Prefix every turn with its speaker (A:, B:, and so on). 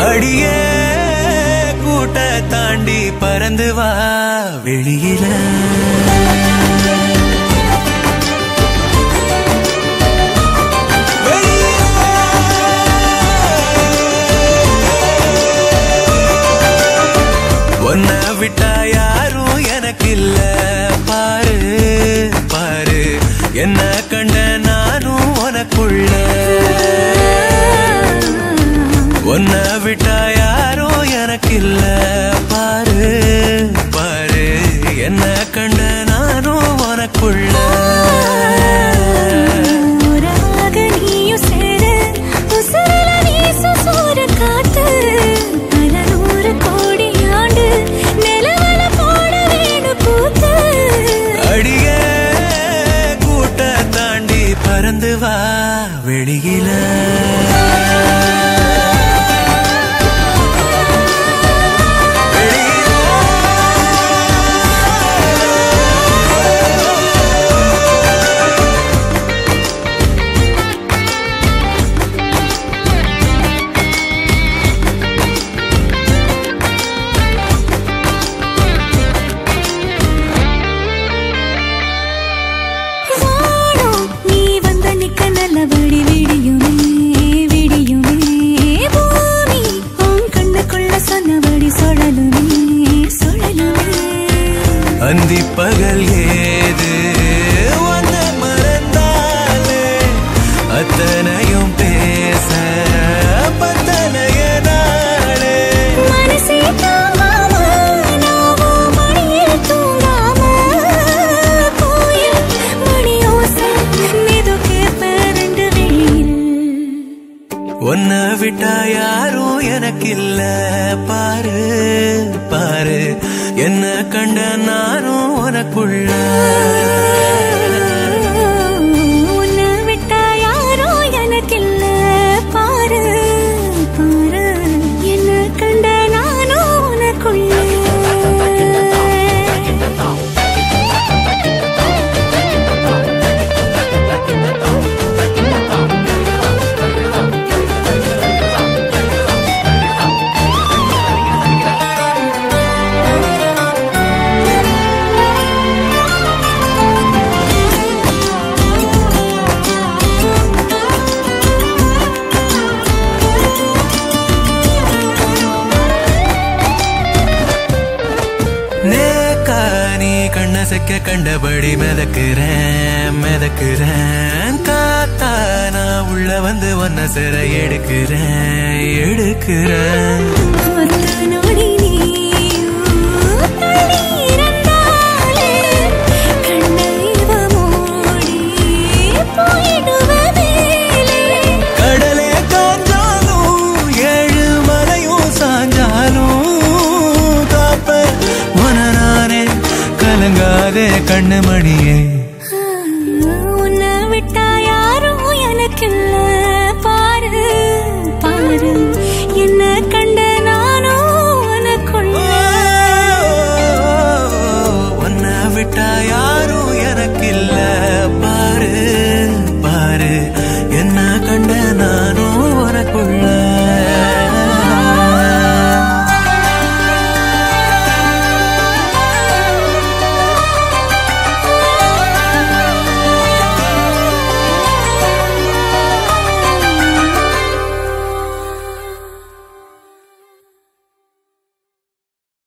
A: அடியே கூட்ட தாண்டி பறந்து வா வெளியில உன்னை விட்டா யாரும் எனக்கு இல்ல பாரு பாரு என்ன கண்ட நானும் உனக்குள்ள உன்னை விட்டா யாரும் எனக்கு இல்ல பாரு பாரு என்ன கண்ட நானும் உனக்குள்ள
B: உறவாக நீயும் சேரு உசுரில வீசும் சூறு காத்து பல நூறு கோடி ஆண்டு நிலவல போட வேணும் கூத்து
A: அடியே கூட்ட தாண்டி பறந்து வா வெளியில
B: வானம் நீ வந்த நிக்க நல்லபடி விடியுமே விடியுமே பூமி உன் கண்ணுக்குள்ள சொன்னபடி சுழலுமே சுழலுமே
A: அந்தி பகல் ஏது வந்த மறந்தாலே அத்தனையும் பேச பத்தனைய நாளே
B: மனசே தாங்காம நாவோ மடியில் தூங்காம கோயில் மணியோசை மெதுக்கே பரண்டு வெளியில்
A: உன்னை விட்டா யாரும் எனக்கு இல்ல பாரு பாரு என்ன கண்ட நானும் உனக்குள்ள
B: உன்னை விட்டா யாரோ எனக்கில்ல பாரு பாரு என்ன கண்ட நானோ உனக்குள்ள
A: நேக்கா நீ கண்ண செக்க கண்டபடி மிதக்குறேன் மிதக்குறேன் காத்தா நான் உள்ள வந்து ஒன்ன சிற எடுக்கிறேன் எடுக்கிறேன்
B: ஒத்த நொடி நீயும் தள்ளி இருந்தாலே கண்ணை இவ மூடி போயிடுவதேலே
A: கடலே காஞ்சாலும் ஏழு மலையும் சாஞ்சாலும் காப்ப உன நானே கலங்காதே கண்ணு மணியே
B: உன்னை விட்டா யாரும் எனக்கில்ல பாரு பாரு என்ன கண்ட நானும் உனக்குள்ள
A: உன்னை விட்டா